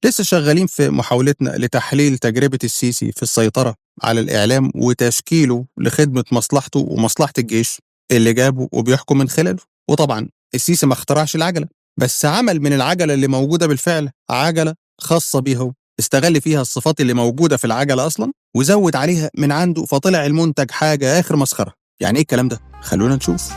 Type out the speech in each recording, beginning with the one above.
لسه شغالين في محاولتنا لتحليل تجربة السيسي في السيطرة على الإعلام وتشكيله لخدمة مصلحته ومصلحة الجيش اللي جابه وبيحكم من خلاله وطبعا السيسي ما اخترعش العجلة بس عمل من العجلة اللي موجودة بالفعل عجلة خاصة بيه هو استغل فيها الصفات اللي موجودة في العجلة أصلا وزود عليها من عنده فطلع المنتج حاجة آخر مسخرة يعني إيه الكلام ده؟ خلونا نشوف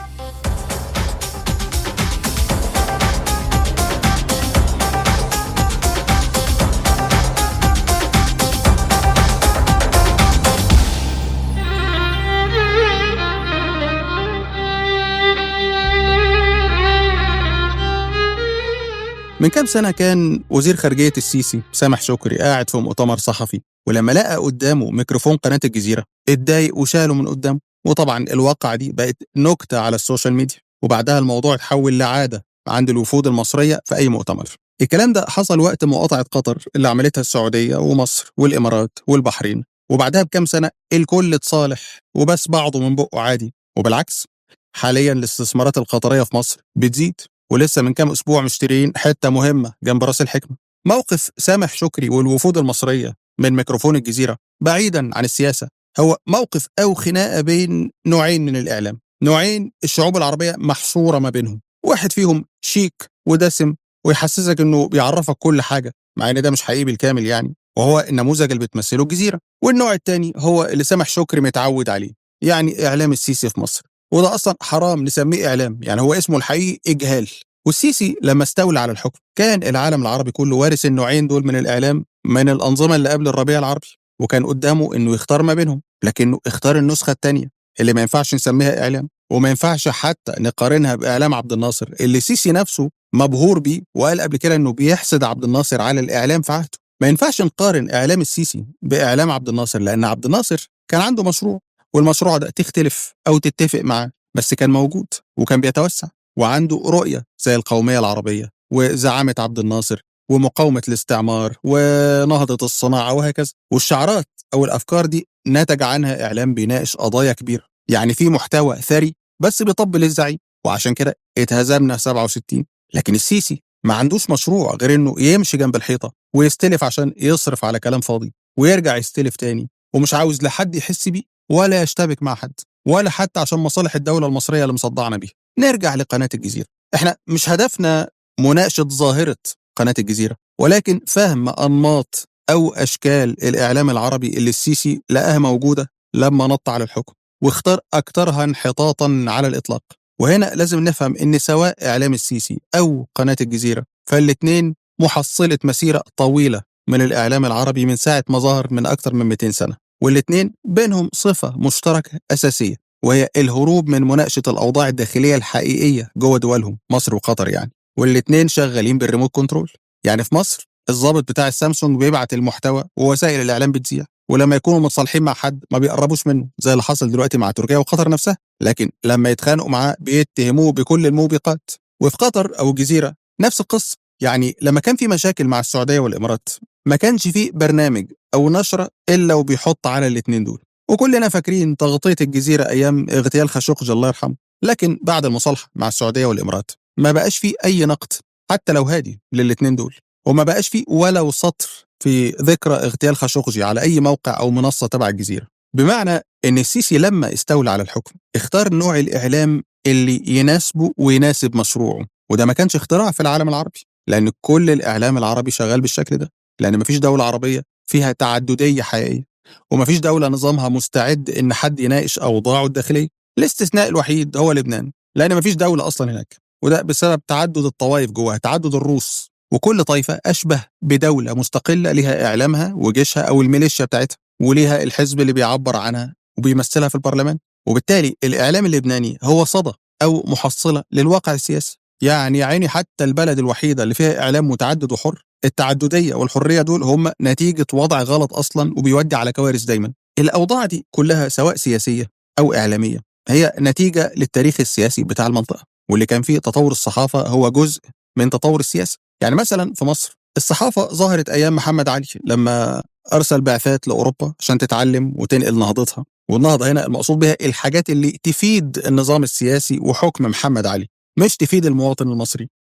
من كام سنة كان وزير خارجية السيسي سامح شكري قاعد في مؤتمر صحفي ولما لقى قدامه ميكروفون قناة الجزيرة اتضايق وشاله من قدامه وطبعا الواقعة دي بقت نكتة على السوشيال ميديا وبعدها الموضوع اتحول لعادة عند الوفود المصرية في أي مؤتمر الكلام ده حصل وقت مقاطعة قطر اللي عملتها السعودية ومصر والإمارات والبحرين وبعدها بكام سنة الكل اتصالح وبس بعضه من بقه عادي وبالعكس حاليا الاستثمارات القطرية في مصر بتزيد ولسه من كام اسبوع مشترين حته مهمه جنب راس الحكمه موقف سامح شكري والوفود المصريه من ميكروفون الجزيره بعيدا عن السياسه هو موقف او خناقه بين نوعين من الاعلام نوعين الشعوب العربيه محصوره ما بينهم واحد فيهم شيك ودسم ويحسسك انه بيعرفك كل حاجه مع ان ده مش حقيقي بالكامل يعني وهو النموذج اللي بتمثله الجزيره والنوع الثاني هو اللي سامح شكري متعود عليه يعني اعلام السيسي في مصر وده اصلا حرام نسميه اعلام يعني هو اسمه الحقيقي اجهال والسيسي لما استولى على الحكم كان العالم العربي كله وارث النوعين دول من الاعلام من الانظمه اللي قبل الربيع العربي وكان قدامه انه يختار ما بينهم لكنه اختار النسخه الثانيه اللي ما ينفعش نسميها اعلام وما ينفعش حتى نقارنها باعلام عبد الناصر اللي السيسي نفسه مبهور بيه وقال قبل كده انه بيحسد عبد الناصر على الاعلام في عهده ما ينفعش نقارن اعلام السيسي باعلام عبد الناصر لان عبد الناصر كان عنده مشروع والمشروع ده تختلف او تتفق معاه بس كان موجود وكان بيتوسع وعنده رؤية زي القومية العربية وزعامة عبد الناصر ومقاومة الاستعمار ونهضة الصناعة وهكذا والشعارات أو الأفكار دي نتج عنها إعلام بيناقش قضايا كبيرة يعني في محتوى ثري بس بيطبل الزعيم وعشان كده اتهزمنا 67 لكن السيسي ما عندوش مشروع غير انه يمشي جنب الحيطة ويستلف عشان يصرف على كلام فاضي ويرجع يستلف تاني ومش عاوز لا حد يحس بيه ولا يشتبك مع حد ولا حتى عشان مصالح الدولة المصرية اللي مصدعنا بيها نرجع لقناة الجزيرة احنا مش هدفنا مناقشة ظاهرة قناة الجزيرة ولكن فهم أنماط أو أشكال الإعلام العربي اللي السيسي لقاها موجودة لما نط على الحكم واختار أكثرها انحطاطا على الإطلاق وهنا لازم نفهم إن سواء إعلام السيسي أو قناة الجزيرة فالاتنين محصلة مسيرة طويلة من الإعلام العربي من ساعة ما ظهر من أكثر من 200 سنة والاتنين بينهم صفة مشتركة أساسية وهي الهروب من مناقشة الأوضاع الداخلية الحقيقية جوه دولهم مصر وقطر يعني والاتنين شغالين بالريموت كنترول يعني في مصر الضابط بتاع السامسونج بيبعت المحتوى ووسائل الإعلام بتذيع ولما يكونوا متصالحين مع حد ما بيقربوش منه زي اللي حصل دلوقتي مع تركيا وقطر نفسها لكن لما يتخانقوا معاه بيتهموه بكل الموبقات وفي قطر أو الجزيرة نفس القصة يعني لما كان في مشاكل مع السعودية والإمارات ما كانش في برنامج أو نشرة إلا وبيحط على الاتنين دول وكلنا فاكرين تغطية الجزيرة أيام اغتيال خاشقجي الله يرحمه لكن بعد المصالحة مع السعودية والإمارات ما بقاش في أي نقد حتى لو هادي للاتنين دول وما بقاش في ولو سطر في ذكرى اغتيال خاشقجي على أي موقع أو منصة تبع الجزيرة بمعنى إن السيسي لما استولى على الحكم اختار نوع الإعلام اللي يناسبه ويناسب مشروعه وده ما كانش اختراع في العالم العربي لأن كل الإعلام العربي شغال بالشكل ده لأن مفيش دولة عربية فيها تعددية حقيقية ومفيش دولة نظامها مستعد إن حد يناقش أوضاعه الداخلية الاستثناء الوحيد هو لبنان لأن مفيش دولة أصلا هناك وده بسبب تعدد الطوائف جواها تعدد الروس وكل طائفة أشبه بدولة مستقلة لها إعلامها وجيشها أو الميليشيا بتاعتها وليها الحزب اللي بيعبر عنها وبيمثلها في البرلمان وبالتالي الإعلام اللبناني هو صدى أو محصلة للواقع السياسي يعني يا عيني حتى البلد الوحيدة اللي فيها إعلام متعدد وحر التعددية والحرية دول هم نتيجة وضع غلط أصلا وبيودي على كوارث دايما الأوضاع دي كلها سواء سياسية أو إعلامية هي نتيجة للتاريخ السياسي بتاع المنطقة واللي كان فيه تطور الصحافة هو جزء من تطور السياسة يعني مثلا في مصر الصحافة ظهرت أيام محمد علي لما أرسل بعثات لأوروبا عشان تتعلم وتنقل نهضتها والنهضة هنا المقصود بها الحاجات اللي تفيد النظام السياسي وحكم محمد علي مش تفيد المواطن المصري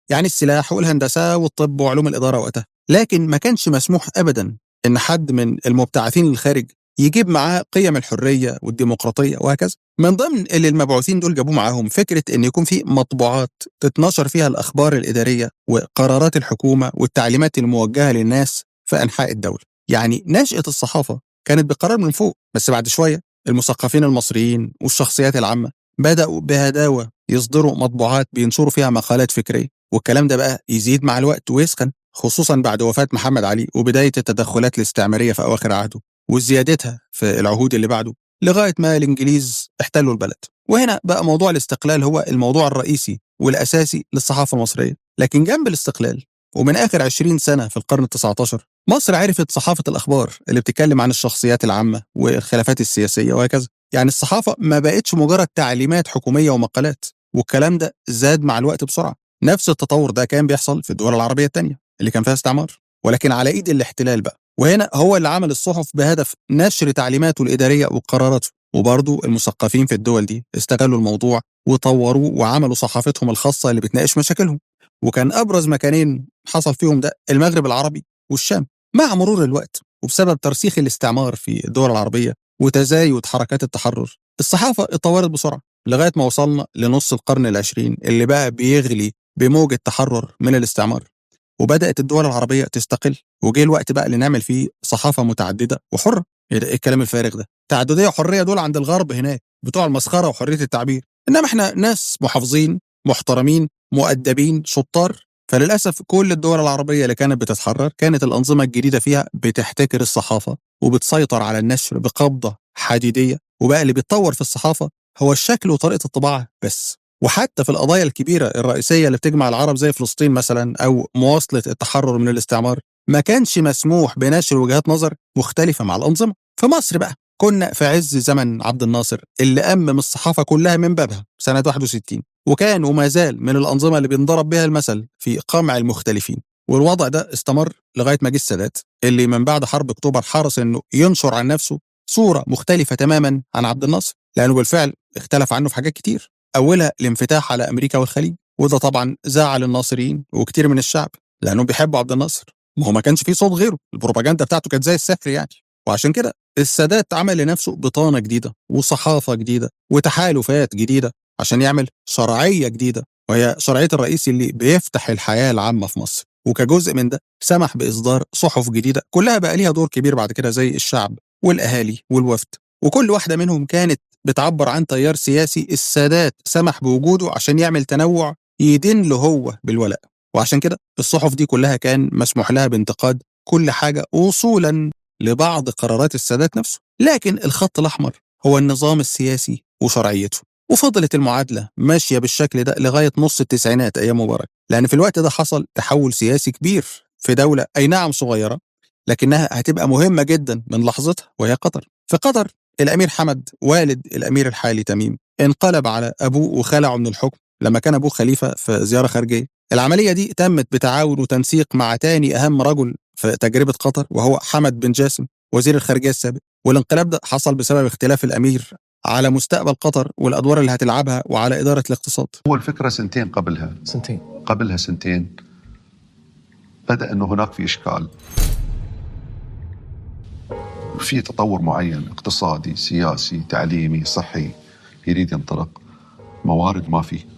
يعني السلاح والهندسة والطب وعلوم الإدارة وقتها لكن ما كانش مسموح أبدا إن حد من المبتعثين للخارج يجيب معاه قيم الحرية والديمقراطية وهكذا من ضمن اللي المبعوثين دول جابوه معاهم فكرة إن يكون في مطبوعات تتنشر فيها الأخبار الإدارية وقرارات الحكومة والتعليمات الموجهة للناس في أنحاء الدولة يعني نشأة الصحافة كانت بقرار من فوق بس بعد شوية المثقفين المصريين والشخصيات العامة بدأوا بهداوة يصدروا مطبوعات بينشروا فيها مقالات فكرية والكلام ده بقى يزيد مع الوقت ويسخن خصوصا بعد وفاة محمد علي وبداية التدخلات الاستعمارية في أواخر عهده وزيادتها في العهود اللي بعده لغاية ما الإنجليز احتلوا البلد وهنا بقى موضوع الاستقلال هو الموضوع الرئيسي والأساسي للصحافة المصرية لكن جنب الاستقلال ومن آخر 20 سنة في القرن ال19 مصر عرفت صحافة الأخبار اللي بتتكلم عن الشخصيات العامة والخلافات السياسية وهكذا يعني الصحافة ما بقتش مجرد تعليمات حكومية ومقالات والكلام ده زاد مع الوقت بسرعة نفس التطور ده كان بيحصل في الدول العربية التانية اللي كان فيها استعمار ولكن على إيد الاحتلال بقى وهنا هو اللي عمل الصحف بهدف نشر تعليماته الإدارية وقراراته وبرضه المثقفين في الدول دي استغلوا الموضوع وطوروه وعملوا صحافتهم الخاصة اللي بتناقش مشاكلهم وكان أبرز مكانين حصل فيهم ده المغرب العربي والشام مع مرور الوقت وبسبب ترسيخ الاستعمار في الدول العربية وتزايد حركات التحرر الصحافة اتطورت بسرعة لغاية ما وصلنا لنص القرن العشرين اللي بقى بيغلي بموجة تحرر من الاستعمار وبدأت الدول العربية تستقل وجه الوقت بقى اللي نعمل فيه صحافة متعددة وحرة ايه الكلام الفارغ ده تعددية وحرية دول عند الغرب هناك بتوع المسخرة وحرية التعبير إنما إحنا ناس محافظين محترمين مؤدبين شطار فللأسف كل الدول العربية اللي كانت بتتحرر كانت الأنظمة الجديدة فيها بتحتكر الصحافة وبتسيطر على النشر بقبضة حديدية وبقى اللي بيتطور في الصحافة هو الشكل وطريقة الطباعة بس وحتى في القضايا الكبيرة الرئيسية اللي بتجمع العرب زي فلسطين مثلا أو مواصلة التحرر من الاستعمار ما كانش مسموح بنشر وجهات نظر مختلفة مع الأنظمة في مصر بقى كنا في عز زمن عبد الناصر اللي أمم الصحافة كلها من بابها سنة 61 وكان وما زال من الأنظمة اللي بينضرب بها المثل في قمع المختلفين والوضع ده استمر لغاية ما جه السادات اللي من بعد حرب أكتوبر حرص إنه ينشر عن نفسه صورة مختلفة تماما عن عبد الناصر لأنه بالفعل اختلف عنه في حاجات كتير أولها الانفتاح على أمريكا والخليج وده طبعا زعل الناصريين وكتير من الشعب لأنهم بيحبوا عبد الناصر ما هو ما كانش فيه صوت غيره البروباجندا بتاعته كانت زي السحر يعني وعشان كده السادات عمل لنفسه بطانة جديدة وصحافة جديدة وتحالفات جديدة عشان يعمل شرعية جديدة وهي شرعية الرئيس اللي بيفتح الحياة العامة في مصر وكجزء من ده سمح بإصدار صحف جديدة كلها بقى ليها دور كبير بعد كده زي الشعب والأهالي والوفد وكل واحدة منهم كانت بتعبر عن تيار سياسي السادات سمح بوجوده عشان يعمل تنوع يدين له هو بالولاء وعشان كده الصحف دي كلها كان مسموح لها بانتقاد كل حاجة وصولا لبعض قرارات السادات نفسه لكن الخط الأحمر هو النظام السياسي وشرعيته وفضلت المعادلة ماشية بالشكل ده لغاية نص التسعينات أيام مبارك لأن في الوقت ده حصل تحول سياسي كبير في دولة أي نعم صغيرة لكنها هتبقى مهمة جدا من لحظتها وهي قطر في قطر الأمير حمد والد الأمير الحالي تميم انقلب على أبوه وخلعه من الحكم لما كان أبوه خليفة في زيارة خارجية العملية دي تمت بتعاون وتنسيق مع تاني أهم رجل في تجربة قطر وهو حمد بن جاسم وزير الخارجية السابق والانقلاب ده حصل بسبب اختلاف الأمير على مستقبل قطر والأدوار اللي هتلعبها وعلى إدارة الاقتصاد هو الفكرة سنتين قبلها سنتين قبلها سنتين بدأ أنه هناك في إشكال في تطور معين اقتصادي سياسي تعليمي صحي يريد ينطلق موارد ما في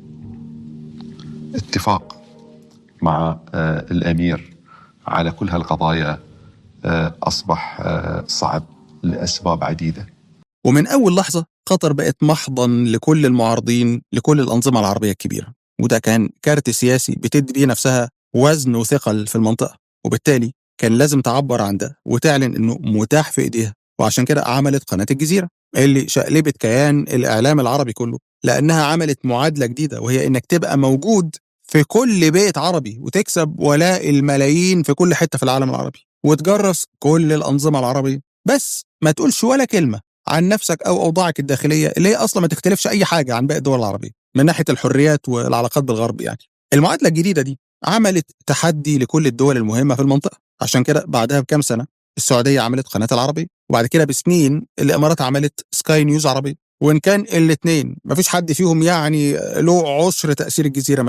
اتفاق مع آه، الأمير على كل هالقضايا آه، أصبح آه، صعب لأسباب عديدة ومن أول لحظة قطر بقت محضن لكل المعارضين لكل الأنظمة العربية الكبيرة وده كان كارت سياسي بتدي بيه نفسها وزن وثقل في المنطقة وبالتالي كان لازم تعبر عن ده وتعلن انه متاح في ايديها وعشان كده عملت قناه الجزيره اللي شقلبت كيان الاعلام العربي كله لانها عملت معادله جديده وهي انك تبقى موجود في كل بيت عربي وتكسب ولاء الملايين في كل حته في العالم العربي وتجرس كل الانظمه العربيه بس ما تقولش ولا كلمه عن نفسك او اوضاعك الداخليه اللي هي اصلا ما تختلفش اي حاجه عن باقي الدول العربيه من ناحيه الحريات والعلاقات بالغرب يعني المعادله الجديده دي عملت تحدي لكل الدول المهمه في المنطقه عشان كده بعدها بكام سنه السعوديه عملت قناه العربيه وبعد كده بسنين الامارات عملت سكاي نيوز عربيه وان كان الاثنين مفيش حد فيهم يعني له عشر تاثير الجزيره ما زال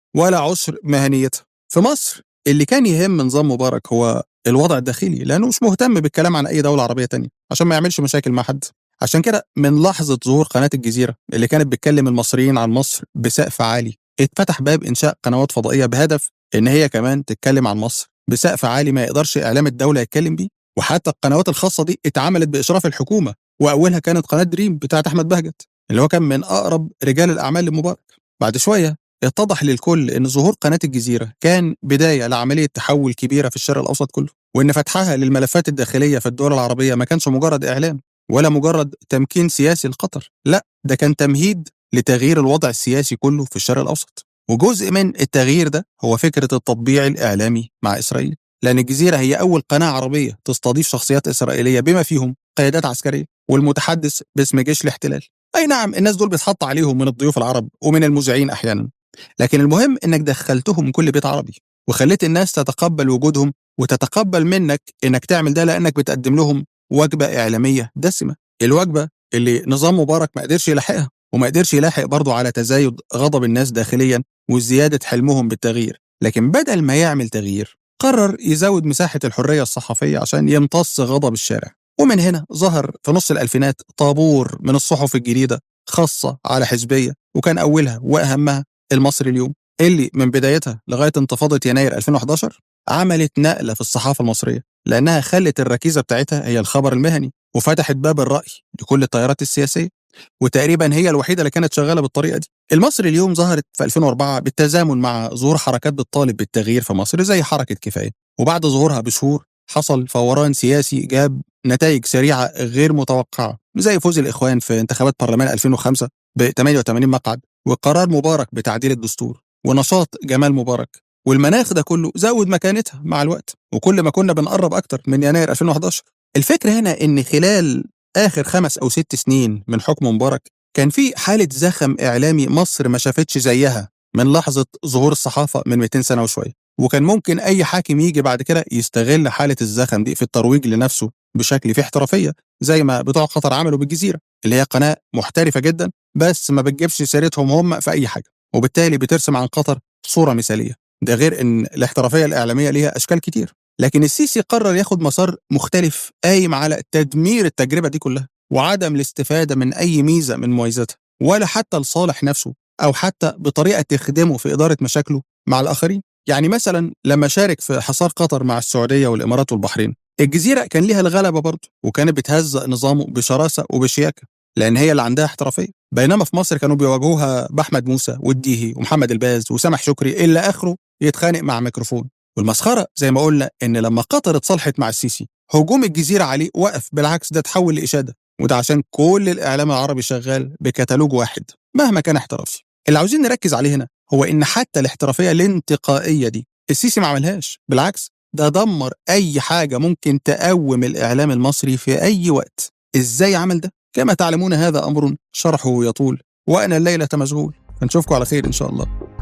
ولا عشر مهنيتها في مصر اللي كان يهم نظام مبارك هو الوضع الداخلي لانه مش مهتم بالكلام عن اي دوله عربيه تانية عشان ما يعملش مشاكل مع حد عشان كده من لحظه ظهور قناه الجزيره اللي كانت بتكلم المصريين عن مصر بسقف عالي اتفتح باب انشاء قنوات فضائيه بهدف ان هي كمان تتكلم عن مصر بسقف عالي ما يقدرش اعلام الدوله يتكلم بيه وحتى القنوات الخاصه دي اتعملت باشراف الحكومه واولها كانت قناه دريم بتاعت احمد بهجت اللي هو كان من اقرب رجال الاعمال لمبارك بعد شويه اتضح للكل ان ظهور قناه الجزيره كان بدايه لعمليه تحول كبيره في الشرق الاوسط كله وان فتحها للملفات الداخليه في الدول العربيه ما كانش مجرد اعلام ولا مجرد تمكين سياسي لقطر لا ده كان تمهيد لتغيير الوضع السياسي كله في الشرق الاوسط وجزء من التغيير ده هو فكره التطبيع الاعلامي مع اسرائيل لان الجزيره هي اول قناه عربيه تستضيف شخصيات اسرائيليه بما فيهم قيادات عسكريه والمتحدث باسم جيش الاحتلال اي نعم الناس دول بيتحط عليهم من الضيوف العرب ومن المذيعين احيانا لكن المهم انك دخلتهم من كل بيت عربي وخليت الناس تتقبل وجودهم وتتقبل منك انك تعمل ده لانك بتقدم لهم وجبه اعلاميه دسمه الوجبه اللي نظام مبارك ما قدرش يلاحقها وما قدرش يلاحق برضه على تزايد غضب الناس داخليا وزياده حلمهم بالتغيير لكن بدل ما يعمل تغيير قرر يزود مساحه الحريه الصحفيه عشان يمتص غضب الشارع ومن هنا ظهر في نص الألفينات طابور من الصحف الجديدة خاصة على حزبية وكان أولها وأهمها المصري اليوم اللي من بدايتها لغاية انتفاضة يناير 2011 عملت نقلة في الصحافة المصرية لأنها خلت الركيزة بتاعتها هي الخبر المهني وفتحت باب الرأي لكل التيارات السياسية وتقريبا هي الوحيدة اللي كانت شغالة بالطريقة دي المصري اليوم ظهرت في 2004 بالتزامن مع ظهور حركات بتطالب بالتغيير في مصر زي حركة كفاية وبعد ظهورها بشهور حصل فوران سياسي جاب نتائج سريعة غير متوقعة زي فوز الإخوان في انتخابات برلمان 2005 ب 88 مقعد وقرار مبارك بتعديل الدستور ونشاط جمال مبارك والمناخ ده كله زود مكانتها مع الوقت وكل ما كنا بنقرب أكتر من يناير 2011 الفكرة هنا إن خلال آخر خمس أو ست سنين من حكم مبارك كان في حالة زخم إعلامي مصر ما شافتش زيها من لحظة ظهور الصحافة من 200 سنة وشوية وكان ممكن أي حاكم يجي بعد كده يستغل حالة الزخم دي في الترويج لنفسه بشكل فيه احترافية زي ما بتوع قطر عملوا بالجزيرة اللي هي قناة محترفة جدا بس ما بتجيبش سيرتهم هم في أي حاجة وبالتالي بترسم عن قطر صورة مثالية ده غير ان الاحترافيه الاعلاميه ليها اشكال كتير لكن السيسي قرر ياخد مسار مختلف قايم على تدمير التجربه دي كلها وعدم الاستفاده من اي ميزه من مميزاتها ولا حتى لصالح نفسه او حتى بطريقه تخدمه في اداره مشاكله مع الاخرين يعني مثلا لما شارك في حصار قطر مع السعوديه والامارات والبحرين الجزيره كان ليها الغلبه برضه وكانت بتهزأ نظامه بشراسه وبشياكه لان هي اللي عندها احترافيه بينما في مصر كانوا بيواجهوها باحمد موسى والديهي ومحمد الباز وسامح شكري الا اخره يتخانق مع ميكروفون والمسخره زي ما قلنا ان لما قطر اتصالحت مع السيسي هجوم الجزيره عليه وقف بالعكس ده تحول لاشاده وده عشان كل الاعلام العربي شغال بكتالوج واحد مهما كان احترافي اللي عاوزين نركز عليه هنا هو ان حتى الاحترافيه الانتقائيه دي السيسي ما عملهاش بالعكس ده دمر اي حاجه ممكن تقوم الاعلام المصري في اي وقت ازاي عمل ده كما تعلمون هذا امر شرحه يطول وانا الليله مشغول نشوفكم على خير ان شاء الله